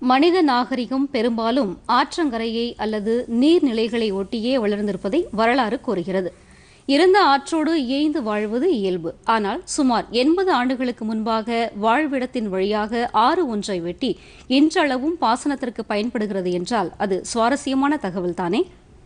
மனித நாகரிகம் பெரும்பாலும் ஆற்றங்கரையை அல்லது நீர்நிலைகளை ஒட்டியே வளர்ந்திருப்பதை வரலாறு கூறுகிறது இருந்த ஆற்றோடு ஏய்ந்து வாழ்வது இயல்பு ஆனால் சுமார் எண்பது ஆண்டுகளுக்கு முன்பாக வாழ்விடத்தின் வழியாக ஆறு ஒன்றை வெட்டி இன்றளவும் பாசனத்திற்கு பயன்படுகிறது என்றால் அது சுவாரஸ்யமான தகவல் தானே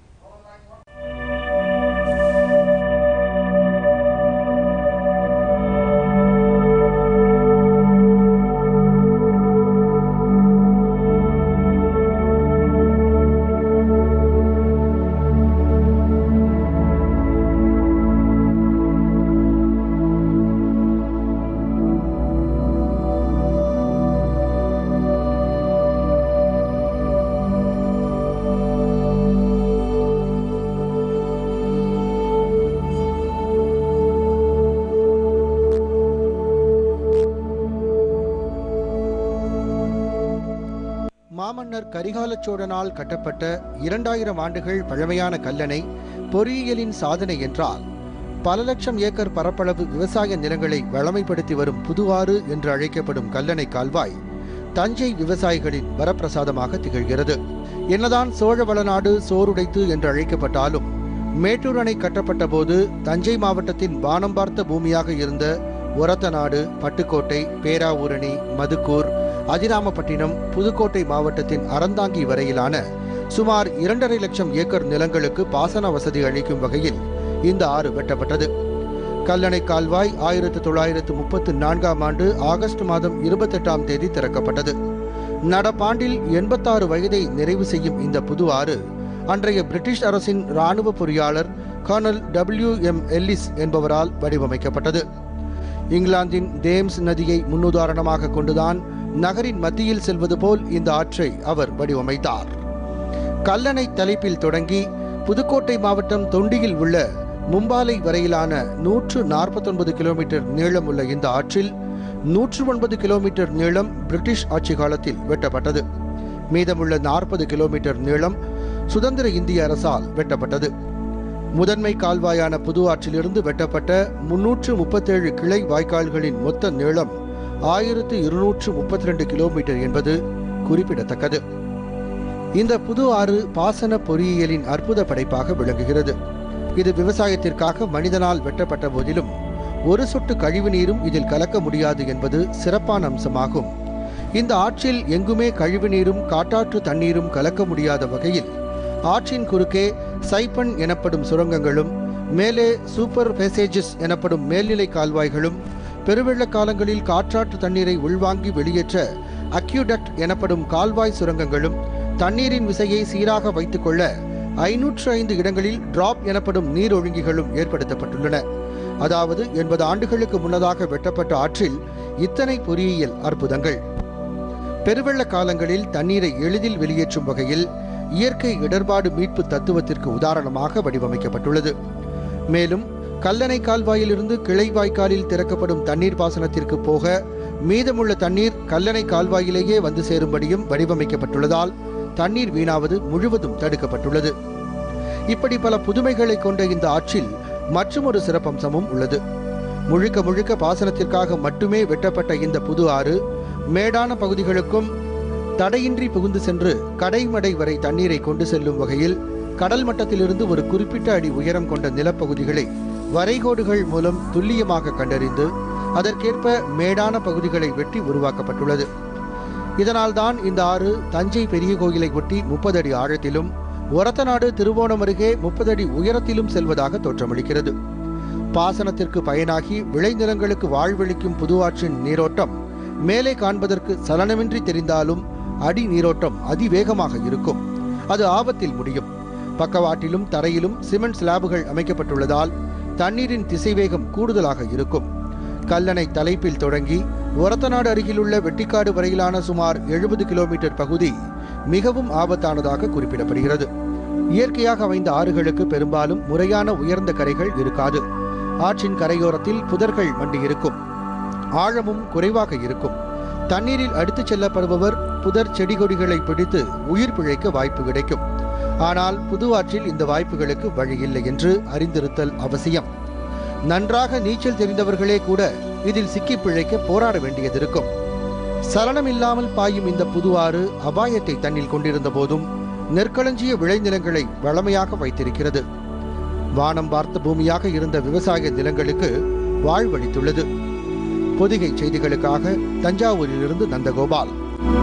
மாமன்னர் கரிகால சோழனால் கட்டப்பட்ட இரண்டாயிரம் ஆண்டுகள் பழமையான கல்லணை பொறியியலின் சாதனை என்றால் பல லட்சம் ஏக்கர் பரப்பளவு விவசாய நிலங்களை வளமைப்படுத்தி வரும் புதுவாறு என்று அழைக்கப்படும் கல்லணை கால்வாய் தஞ்சை விவசாயிகளின் வரப்பிரசாதமாக திகழ்கிறது என்னதான் சோழ வளநாடு சோறுடைத்து என்று அழைக்கப்பட்டாலும் மேட்டூர் அணை கட்டப்பட்ட போது தஞ்சை மாவட்டத்தின் வானம் பார்த்த பூமியாக இருந்த ஒரத்தநாடு பட்டுக்கோட்டை பேராவூரணி மதுக்கூர் அதிராமப்பட்டினம் புதுக்கோட்டை மாவட்டத்தின் அறந்தாங்கி வரையிலான சுமார் இரண்டரை லட்சம் ஏக்கர் நிலங்களுக்கு பாசன வசதி அளிக்கும் வகையில் இந்த ஆறு வெட்டப்பட்டது கல்லணை கால்வாய் ஆயிரத்து தொள்ளாயிரத்து முப்பத்து நான்காம் ஆண்டு ஆகஸ்ட் மாதம் இருபத்தெட்டாம் தேதி திறக்கப்பட்டது நடப்பாண்டில் எண்பத்தாறு வயதை நிறைவு செய்யும் இந்த புது ஆறு அன்றைய பிரிட்டிஷ் அரசின் இராணுவ பொறியாளர் கர்னல் டபிள்யூ எம் எல்லிஸ் என்பவரால் வடிவமைக்கப்பட்டது இங்கிலாந்தின் தேம்ஸ் நதியை முன்னுதாரணமாக கொண்டுதான் நகரின் மத்தியில் செல்வது போல் இந்த ஆற்றை அவர் வடிவமைத்தார் கல்லணை தலைப்பில் தொடங்கி புதுக்கோட்டை மாவட்டம் தொண்டியில் உள்ள மும்பாலை வரையிலான நூற்று நாற்பத்தொன்பது கிலோமீட்டர் நீளமுள்ள இந்த ஆற்றில் நூற்று ஒன்பது கிலோமீட்டர் நீளம் பிரிட்டிஷ் ஆட்சி காலத்தில் வெட்டப்பட்டது மீதமுள்ள நாற்பது கிலோமீட்டர் நீளம் சுதந்திர இந்திய அரசால் வெட்டப்பட்டது முதன்மை கால்வாயான புது ஆற்றிலிருந்து வெட்டப்பட்ட முன்னூற்று முப்பத்தேழு கிளை வாய்க்கால்களின் மொத்த நீளம் ஆயிரத்து இருநூற்று முப்பத்தி ரெண்டு கிலோமீட்டர் என்பது குறிப்பிடத்தக்கது இந்த புது ஆறு பாசன பொறியியலின் அற்புத படைப்பாக விளங்குகிறது இது விவசாயத்திற்காக மனிதனால் வெட்டப்பட்ட போதிலும் ஒரு சொட்டு கழிவு நீரும் இதில் கலக்க முடியாது என்பது சிறப்பான அம்சமாகும் இந்த ஆற்றில் எங்குமே கழிவு நீரும் காட்டாற்று தண்ணீரும் கலக்க முடியாத வகையில் ஆற்றின் குறுக்கே சைப்பன் எனப்படும் சுரங்கங்களும் மேலே சூப்பர் பேசேஜஸ் எனப்படும் மேல்நிலை கால்வாய்களும் பெருவெள்ள காலங்களில் காற்றாற்று தண்ணீரை உள்வாங்கி வெளியேற்ற அக்யூடக்ட் எனப்படும் கால்வாய் சுரங்கங்களும் தண்ணீரின் விசையை சீராக வைத்துக்கொள்ள ஐநூற்று ஐந்து இடங்களில் டிராப் எனப்படும் நீர் ஒழுங்கிகளும் ஏற்படுத்தப்பட்டுள்ளன அதாவது எண்பது ஆண்டுகளுக்கு முன்னதாக வெட்டப்பட்ட ஆற்றில் இத்தனை பொறியியல் அற்புதங்கள் பெருவெள்ள காலங்களில் தண்ணீரை எளிதில் வெளியேற்றும் வகையில் இயற்கை இடர்பாடு மீட்பு தத்துவத்திற்கு உதாரணமாக வடிவமைக்கப்பட்டுள்ளது மேலும் கல்லணை கால்வாயிலிருந்து கிளை வாய்க்காலில் திறக்கப்படும் தண்ணீர் பாசனத்திற்கு போக மீதமுள்ள தண்ணீர் கல்லணை கால்வாயிலேயே வந்து சேரும்படியும் வடிவமைக்கப்பட்டுள்ளதால் தண்ணீர் வீணாவது முழுவதும் தடுக்கப்பட்டுள்ளது இப்படி பல புதுமைகளை கொண்ட இந்த ஆற்றில் மற்றுமொரு சிறப்பம்சமும் உள்ளது முழுக்க முழுக்க பாசனத்திற்காக மட்டுமே வெட்டப்பட்ட இந்த புது ஆறு மேடான பகுதிகளுக்கும் தடையின்றி புகுந்து சென்று கடைமடை வரை தண்ணீரை கொண்டு செல்லும் வகையில் கடல் மட்டத்திலிருந்து ஒரு குறிப்பிட்ட அடி உயரம் கொண்ட நிலப்பகுதிகளை வரைகோடுகள் மூலம் துல்லியமாக கண்டறிந்து அதற்கேற்ப மேடான பகுதிகளை வெட்டி உருவாக்கப்பட்டுள்ளது இதனால்தான் இந்த ஆறு தஞ்சை பெரிய கோயிலை ஒட்டி முப்பது அடி ஆழத்திலும் ஒரத்தநாடு திருவோணம் அருகே முப்பது அடி உயரத்திலும் செல்வதாக தோற்றமளிக்கிறது பாசனத்திற்கு பயனாகி விளைநிலங்களுக்கு வாழ்வளிக்கும் புது ஆற்றின் நீரோட்டம் மேலே காண்பதற்கு சலனமின்றி தெரிந்தாலும் அடி நீரோட்டம் அதிவேகமாக இருக்கும் அது ஆபத்தில் முடியும் பக்கவாட்டிலும் தரையிலும் சிமெண்ட் ஸ்லாபுகள் அமைக்கப்பட்டுள்ளதால் தண்ணீரின் திசைவேகம் கூடுதலாக இருக்கும் கல்லணை தலைப்பில் தொடங்கி ஒரத்தநாடு அருகிலுள்ள வெட்டிக்காடு வரையிலான சுமார் எழுபது கிலோமீட்டர் பகுதி மிகவும் ஆபத்தானதாக குறிப்பிடப்படுகிறது இயற்கையாக அமைந்த ஆறுகளுக்கு பெரும்பாலும் முறையான உயர்ந்த கரைகள் இருக்காது ஆற்றின் கரையோரத்தில் புதர்கள் மண்டி இருக்கும் ஆழமும் குறைவாக இருக்கும் தண்ணீரில் அடித்துச் செல்லப்படுபவர் புதர் செடி கொடிகளை பிடித்து உயிர் பிழைக்க வாய்ப்பு கிடைக்கும் ஆனால் புது ஆற்றில் இந்த வாய்ப்புகளுக்கு வழியில்லை என்று அறிந்திருத்தல் அவசியம் நன்றாக நீச்சல் தெரிந்தவர்களே கூட இதில் சிக்கி பிழைக்க போராட வேண்டியதிருக்கும் சலனமில்லாமல் பாயும் இந்த புது ஆறு அபாயத்தை தன்னில் கொண்டிருந்த போதும் நெற்களஞ்சிய விளைநிலங்களை வளமையாக வைத்திருக்கிறது வானம் பார்த்த பூமியாக இருந்த விவசாய நிலங்களுக்கு வாழ்வளித்துள்ளது பொதிகை செய்திகளுக்காக தஞ்சாவூரிலிருந்து நந்தகோபால்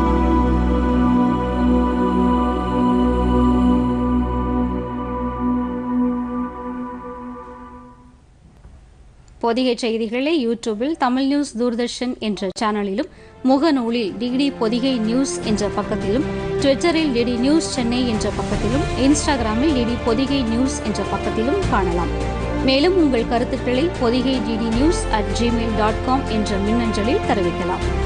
பொதிகை செய்திகளை யூடியூபில் தமிழ் நியூஸ் தூர்தர்ஷன் என்ற சேனலிலும் முகநூலில் டிடி பொதிகை நியூஸ் என்ற பக்கத்திலும் ட்விட்டரில் டிடி நியூஸ் சென்னை என்ற பக்கத்திலும் இன்ஸ்டாகிராமில் டிடி பொதிகை நியூஸ் என்ற பக்கத்திலும் காணலாம் மேலும் உங்கள் கருத்துக்களை Podhigai DD news at Gmail dot com என்ற மின்னஞ்சலில் தெரிவிக்கலாம்